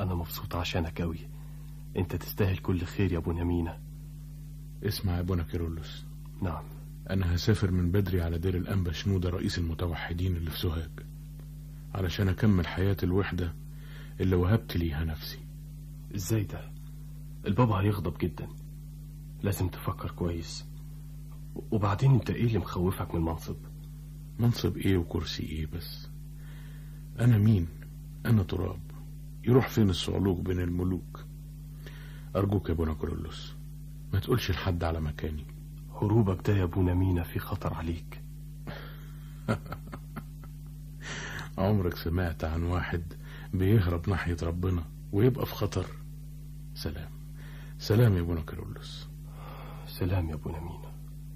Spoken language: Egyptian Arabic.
أنا مبسوط عشانك أوي أنت تستاهل كل خير يا أبو نمينة اسمع يا ابونا كيرلس نعم انا هسافر من بدري على دير الانبا شنودة رئيس المتوحدين اللي في سوهاج علشان اكمل حياة الوحدة اللي وهبت ليها نفسي إزاي ده البابا هيغضب جدا لازم تفكر كويس وبعدين أنت إيه اللي مخوفك من المنصب منصب ايه وكرسي ايه بس انا مين انا تراب يروح فين الصعلوك بين الملوك ارجوك يا ابونا كيرلس ما تقولش لحد على مكاني هروبك ده يا أبو نمينة في خطر عليك عمرك سمعت عن واحد بيهرب ناحية ربنا ويبقى في خطر سلام سلام يا ابونا كيرلس سلام يا أبو نمينة